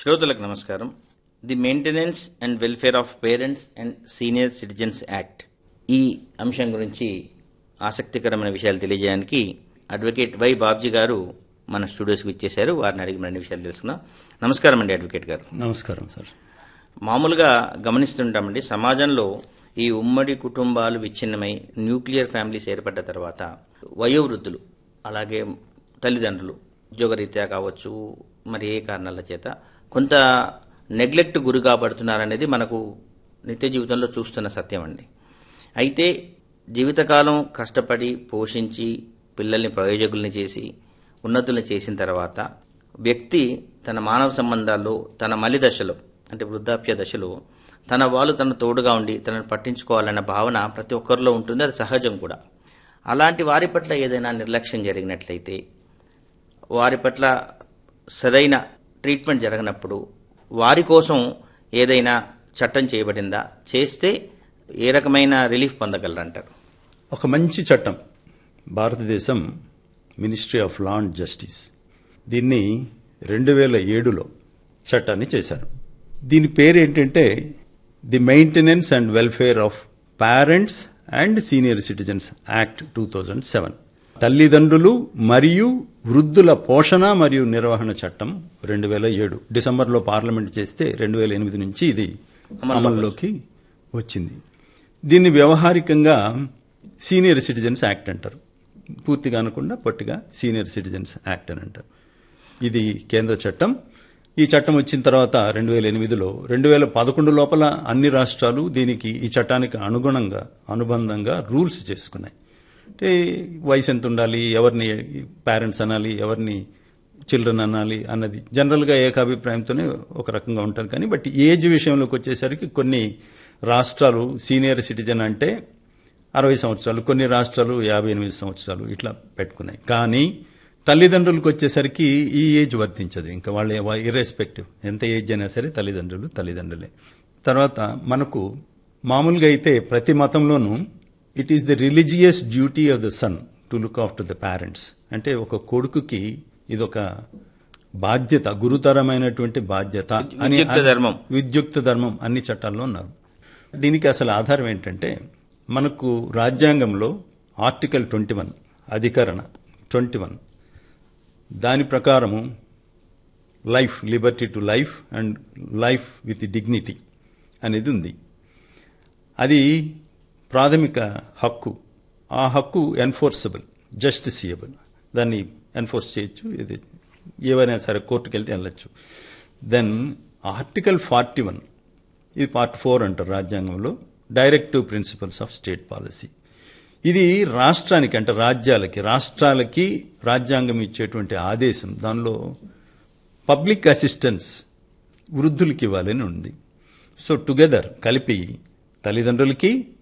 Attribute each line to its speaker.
Speaker 1: శ్రోతలకు నమస్కారం the maintenance and welfare of parents and senior citizens act ఈ అంశం గురించి ఆసక్తికరమైన విషయాలు తెలియజేయడానికి అడ్వకేట్ వై బాబ్జీ గారు మన స్టూడియోస్కి ఇచ్చేశారు వారిని అడిగి మరిన్ని విషయాలు తెలుసుకుందాం నమస్కారం అండి అడ్వకేట్ గారు
Speaker 2: నమస్కారం సార్
Speaker 1: మామూలుగా గమనిస్తుంటామండి సమాజంలో ఈ ఉమ్మడి కుటుంబాలు విచ్ఛిన్నమై న్యూక్లియర్ ఫ్యామిలీస్ ఏర్పడ్డ తర్వాత వయోవృద్ధులు అలాగే తల్లిదండ్రులు ఉద్యోగరీత్యా కావచ్చు మరి ఏ కారణాల చేత కొంత నెగ్లెక్ట్ గురి కాబడుతున్నారనేది మనకు నిత్య జీవితంలో చూస్తున్న సత్యం అండి అయితే జీవితకాలం కష్టపడి పోషించి పిల్లల్ని ప్రయోజకుల్ని చేసి ఉన్నతుల్ని చేసిన తర్వాత వ్యక్తి తన మానవ సంబంధాల్లో తన మలి దశలో అంటే వృద్ధాప్య దశలో తన వాళ్ళు తన తోడుగా ఉండి తనను పట్టించుకోవాలన్న భావన ప్రతి ఒక్కరిలో ఉంటుంది అది సహజం కూడా అలాంటి వారి పట్ల ఏదైనా నిర్లక్ష్యం జరిగినట్లయితే వారి పట్ల సరైన ట్రీట్మెంట్ జరగనప్పుడు వారి కోసం ఏదైనా చట్టం చేయబడిందా చేస్తే ఏ రకమైన రిలీఫ్ పొందగలరంటారు
Speaker 2: ఒక మంచి చట్టం భారతదేశం ministry of law and justice దీన్ని రెండు వేల ఏడులో చట్టాన్ని చేశారు దీని పేరు ఏంటంటే the maintenance and welfare of parents and senior citizens act two thousand seven తల్లిదండ్రులు మరియు వృద్ధుల పోషణ మరియు నిర్వహణ చట్టం రెండు వేల ఏడు డిసెంబర్లో పార్లమెంట్ చేస్తే రెండు వేల ఎనిమిది నుంచి ఇది అమల్లోకి వచ్చింది దీన్ని వ్యవహారికంగా సీనియర్ సిటిజన్స్ యాక్ట్ అంటారు పూర్తిగా అనకుండా పొట్టిగా సీనియర్ సిటిజన్స్ యాక్ట్ అని అంటారు ఇది కేంద్ర చట్టం ఈ చట్టం వచ్చిన తర్వాత రెండు వేల ఎనిమిదిలో రెండు వేల పదకొండు లోపల అన్ని రాష్ట్రాలు దీనికి ఈ చట్టానికి అనుగుణంగా అనుబంధంగా రూల్స్ చేసుకున్నాయి అంటే వయసు ఎంత ఉండాలి ఎవరిని పేరెంట్స్ అనాలి ఎవరిని చిల్డ్రన్ అనాలి అన్నది జనరల్గా ఏకాభిప్రాయంతోనే ఒక రకంగా ఉంటుంది కానీ బట్ ఏజ్ విషయంలోకి వచ్చేసరికి కొన్ని రాష్ట్రాలు సీనియర్ సిటిజన్ అంటే అరవై సంవత్సరాలు కొన్ని రాష్ట్రాలు యాభై ఎనిమిది సంవత్సరాలు ఇట్లా పెట్టుకున్నాయి కానీ తల్లిదండ్రులకు వచ్చేసరికి ఈ ఏజ్ వర్తించదు ఇంకా వాళ్ళ ఇర్రెస్పెక్టివ్ ఎంత ఏజ్ అయినా సరే తల్లిదండ్రులు తల్లిదండ్రులే తర్వాత మనకు మామూలుగా అయితే ప్రతి మతంలోనూ it is the religious duty of the son to look after the parents అంటే ఒక కొడుకుకి ఇదొక బాధ్యత గురుతరమైనటువంటి బాధ్యత అని
Speaker 1: విద్యుక్త ధర్మం.
Speaker 2: విద్యుక్త ధర్మం అన్ని చట్టాల్లో ఉన్నారు దీనికి అసలు ఆధారం ఏంటంటే మనకు రాజ్యాంగంలో ఆర్టికల్ ట్వంటీ వన్ అధికరణ ట్వంటీ వన్ దాని ప్రకారము life liberty to life and life with dignity అనేది ఉంది అది ప్రాథమిక హక్కు ఆ హక్కు ఎన్ఫోర్సబుల్ జస్టిసియబుల్ దాన్ని ఎన్ఫోర్స్ చేయొచ్చు ఇది ఏవైనా సరే కోర్టుకు వెళ్తే వెళ్ళొచ్చు దెన్ ఆర్టికల్ ఫార్టీ వన్ ఇది పార్ట్ ఫోర్ అంటారు రాజ్యాంగంలో directive principles of state policy ఇది రాష్ట్రానికి అంటే రాజ్యాలకి రాష్ట్రాలకి రాజ్యాంగం ఇచ్చేటువంటి ఆదేశం దానిలో పబ్లిక్ అసిస్టెన్స్ వృద్ధులకి ఇవ్వాలని ఉంది సో టుగెదర్ కలిపి తల్లిదండ్రులకి